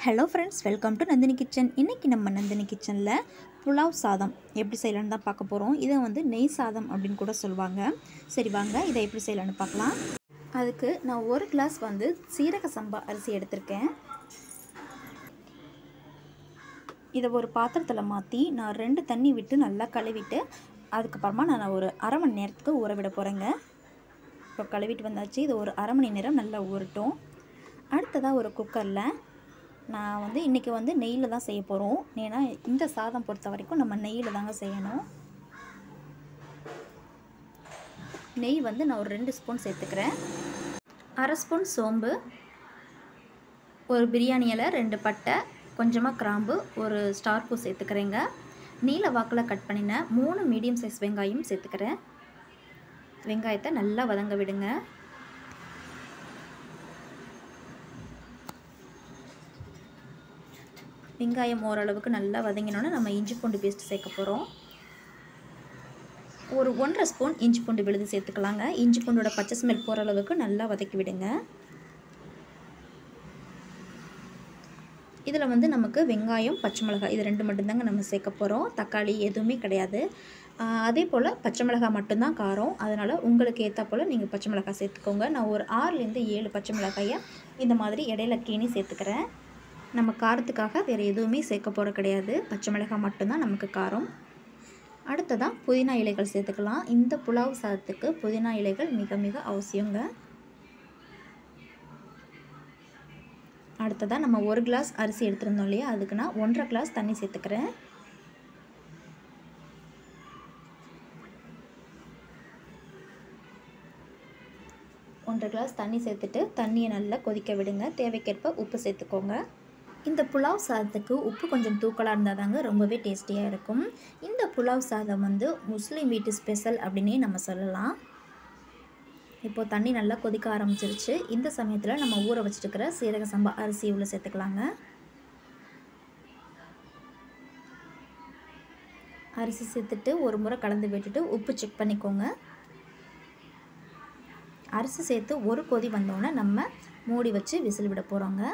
hello friends welcome to Nandini kitchen இன்றைக்கி நம்ம நந்தினி கிச்சனில் புலாவ் சாதம் எப்படி செய்யலான்னு தான் பார்க்க போகிறோம் இதை வந்து நெய் சாதம் அப்படின்னு கூட சொல்லுவாங்க சரி வாங்க இதை எப்படி செய்யலான்னு பார்க்கலாம் அதுக்கு நான் ஒரு கிளாஸ் வந்து சீரக சம்பா அரிசி எடுத்திருக்கேன் இதை ஒரு பாத்திரத்தில் மாற்றி நான் ரெண்டு தண்ணி விட்டு நல்லா கழுவிட்டு அதுக்கப்புறமா நான் ஒரு அரை மணி நேரத்துக்கு ஊற விட போகிறேங்க இப்போ கழுவிட்டு வந்தாச்சு இது ஒரு அரை மணி நேரம் நல்லா ஊறட்டும் அடுத்ததாக ஒரு குக்கரில் நான் வந்து இன்றைக்கி வந்து நெய்யில் தான் செய்ய போகிறோம் ஏன்னா இந்த சாதம் பொறுத்த வரைக்கும் நம்ம நெய்யில் தாங்க செய்யணும் நெய் வந்து நான் ஒரு ரெண்டு ஸ்பூன் சேர்த்துக்கிறேன் அரை ஸ்பூன் சோம்பு ஒரு பிரியாணி இலை ரெண்டு பட்டை கொஞ்சமாக கிராம்பு ஒரு ஸ்டார் பூ சேர்த்துக்கிறேங்க நீல வாக்கில் கட் பண்ணின மூணு மீடியம் சைஸ் வெங்காயம் சேர்த்துக்கிறேன் வெங்காயத்தை நல்லா வதங்க விடுங்க வெங்காயம் ஓரளவுக்கு நல்லா வதங்கினோன்னே நம்ம இஞ்சி பூண்டு பேஸ்ட் சேர்க்க போகிறோம் ஒரு ஒன்றரை ஸ்பூன் இஞ்சி பூண்டு விழுது சேர்த்துக்கலாங்க இஞ்சி பூண்டோட பச்சை ஸ்மெல் போகிற அளவுக்கு நல்லா வதக்கி விடுங்க இதில் வந்து நமக்கு வெங்காயம் பச்சை மிளகாய் இது ரெண்டு மட்டும்தாங்க நம்ம சேர்க்க போகிறோம் தக்காளி எதுவுமே கிடையாது அதே போல் பச்சை மிளகாய் மட்டும்தான் காரம் அதனால் உங்களுக்கு ஏற்ற போல் நீங்கள் பச்சை மிளகாய் சேர்த்துக்கோங்க நான் ஒரு ஆறுலேருந்து ஏழு பச்சை மிளகாயை இந்த மாதிரி இடையில கீனி சேர்த்துக்கிறேன் நம்ம காரத்துக்காக வேறு எதுவுமே சேர்க்க போகிற கிடையாது பச்சை மிளகாய் மட்டும்தான் நமக்கு காரம் அடுத்ததாக புதினா இலைகள் சேர்த்துக்கலாம் இந்த புலாவ் சாதத்துக்கு புதினா இலைகள் மிக மிக அவசியங்க அடுத்ததாக நம்ம ஒரு கிளாஸ் அரிசி எடுத்துருந்தோம் இல்லையா அதுக்கு நான் ஒன்றரை கிளாஸ் தண்ணி சேர்த்துக்கிறேன் ஒன்றரை கிளாஸ் தண்ணி சேர்த்துட்டு தண்ணியை நல்லா கொதிக்க விடுங்க தேவைக்கேற்ப உப்பு சேர்த்துக்கோங்க இந்த புலாவ் சாதத்துக்கு உப்பு கொஞ்சம் தூக்கலாக இருந்தால் தாங்க ரொம்பவே டேஸ்டியாக இருக்கும் இந்த புலாவ் சாதம் வந்து முஸ்லீம் வீட்டு ஸ்பெஷல் அப்படின்னே நம்ம சொல்லலாம் இப்போது தண்ணி நல்லா கொதிக்க ஆரம்பிச்சிருச்சு இந்த சமயத்தில் நம்ம ஊற வச்சுருக்கிற சீரக சம்பா அரிசி உள்ள சேர்த்துக்கலாங்க அரிசி சேர்த்துட்டு ஒரு முறை கலந்து விட்டுட்டு உப்பு செக் பண்ணிக்கோங்க அரிசி சேர்த்து ஒரு கொதி வந்தோடனே நம்ம மூடி வச்சு விசில் விட போகிறோங்க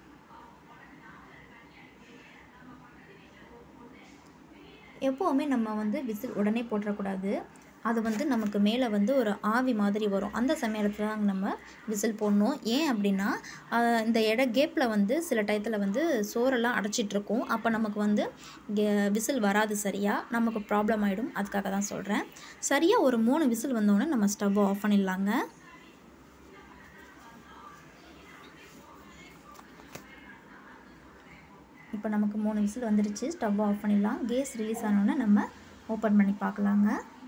எப்போவுமே நம்ம வந்து விசில் உடனே போட்டுறக்கூடாது அது வந்து நமக்கு மேலே வந்து ஒரு ஆவி மாதிரி வரும் அந்த சமயத்தில் தான் நம்ம விசில் போடணும் ஏன் அப்படின்னா இந்த இட கேப்பில் வந்து சில டயத்தில் வந்து சோறெல்லாம் அடைச்சிட்ருக்கும் அப்போ நமக்கு வந்து விசில் வராது சரியாக நமக்கு ப்ராப்ளம் ஆகிடும் அதுக்காக தான் சொல்கிறேன் சரியாக ஒரு மூணு விசில் வந்தோடனே நம்ம ஸ்டவ்வை ஆஃப் பண்ணிடலாங்க இப்போ நமக்கு மூணு விசில் வந்துடுச்சு ஸ்டவ் ஆஃப் பண்ணிடலாம் கேஸ் ரிலீஸ் ஆனோடனே நம்ம ஓப்பன் பண்ணி பார்க்கலாங்க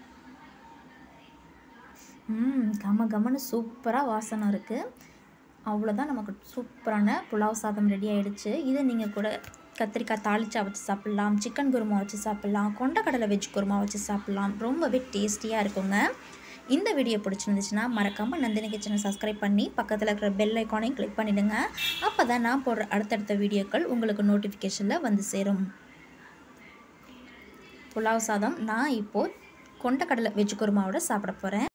ம் கம கமன்னு சூப்பராக வாசனை இருக்குது அவ்வளோதான் நமக்கு சூப்பரான புலாவ் சாதம் ரெடி ஆகிடுச்சு இதை நீங்கள் கூட கத்திரிக்காய் தாளிச்சா வச்சு சாப்பிட்லாம் சிக்கன் குருமா வச்சு சாப்பிட்லாம் கொண்டக்கடலை வெஜ் குருமா வச்சு சாப்பிட்லாம் ரொம்பவே டேஸ்டியாக இருக்குங்க இந்த வீடியோ பிடிச்சிருந்துச்சுன்னா மறக்காமல் நந்தினி கிச்சனை சப்ஸ்கிரைப் பண்ணி பக்கத்தில் இருக்கிற பெல் ஐக்கானையும் கிளிக் பண்ணிவிடுங்க அப்போ தான் நான் போடுற அடுத்தடுத்த வீடியோக்கள் உங்களுக்கு நோட்டிஃபிகேஷனில் வந்து சேரும் புலாவ் சாதம் நான் இப்போது கொண்டக்கடலை வெஜ் குருமாவோட சாப்பிட போகிறேன்